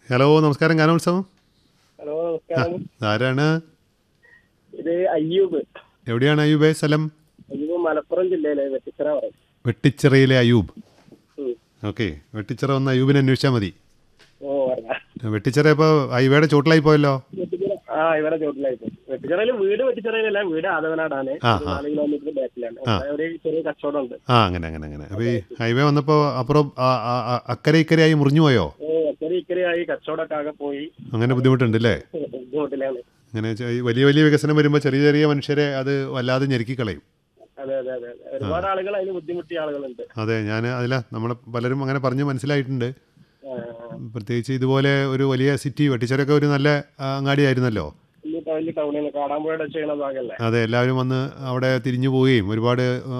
Hello നമസ്കാരം ഗാനോത്സവം hello നമസ്കാരം ആരാണ് ഇത് അയ്യൂബ് എവിടെയാണ് അയ്യൂബേ സ്ഥലം അയ്യൂബ് മലപ്പുറം ജില്ലയിലെ വെട്ടിച്ചിറ പറയും വെട്ടിച്ചിറയിലെ അയ്യൂബ് ഉം. ഓക്കെ വെട്ടിച്ചിറ വന്ന് അയ്യൂബിനെ അന്വേഷിച്ചാൽ മതി ഓ പറഞ്ഞ വെട്ടിച്ചിറ ഇപ്പോൾ ഹൈവേയുടെ ചോട്ടിലായി പോയല്ലോ വെട്ടിച്ചിറ ആ ഇവരെ ചോട്ടിലായിട്ട് വെട്ടിച്ചിറയിൽ വീട് വെട്ടിച്ചിറയിലല്ല വീട് ആദവനാടാണ് ആ, ഒരു ആ. നാല് കിലോമീറ്റർ ബാക്കിലാണ് അവിടെ ഒരു ചെറിയ കച്ചവടം ഉണ്ട് ആ അങ്ങനെ അങ്ങനെ അങ്ങനെ അപ്പോൾ ഈ ഹൈവേ വന്നപ്പോൾ അപ്പുറം ആ, ആ, ആ, അക്കരെ ഇക്കരെയായി മുറിഞ്ഞു പോയോ ഓ അക്കരെ ഇക്കരെയായി കച്ചവടമൊക്കെ ആകെ പോയി അങ്ങനെ ബുദ്ധിമുട്ടുണ്ട് അല്ലേ ബുദ്ധിമുട്ടിലാണ് അങ്ങനെ ചെ- ഈ വലിയ വലിയ വികസനം വരുമ്പോൾ ചെറിയ ചെറിയ മനുഷ്യരെ അത് വല്ലാതെ ഞെരുക്കി കളയും അതെ അതെ അതെ അതെ. ഒരുപാട് ആളുകൾ അതിന് ബുദ്ധിമുട്ടിയ ആളുകളുണ്ട് അതെ ഞാൻ അതില നമ്മളെ പലരും അങ്ങനെ പറഞ്ഞ് മനസ്സിലായിട്ടുണ്ട് ആ, പ്രത്യേകിച്ച് ഇതുപോലെ ഒരു വലിയ സിറ്റി വെട്ടിച്ചിറയൊക്കെ ഒരു നല്ല ആ, അങ്ങാടിയായിരുന്നല്ലോ വലിയ വലിയ ടൗണിൽ കാടാമ്പുഴയുടെ ചെയ്യണ ഭാഗമല്ലേ അതെ എല്ലാവരും വന്ന് അവിടെ തിരിഞ്ഞു പോവുകയും ഒരുപാട്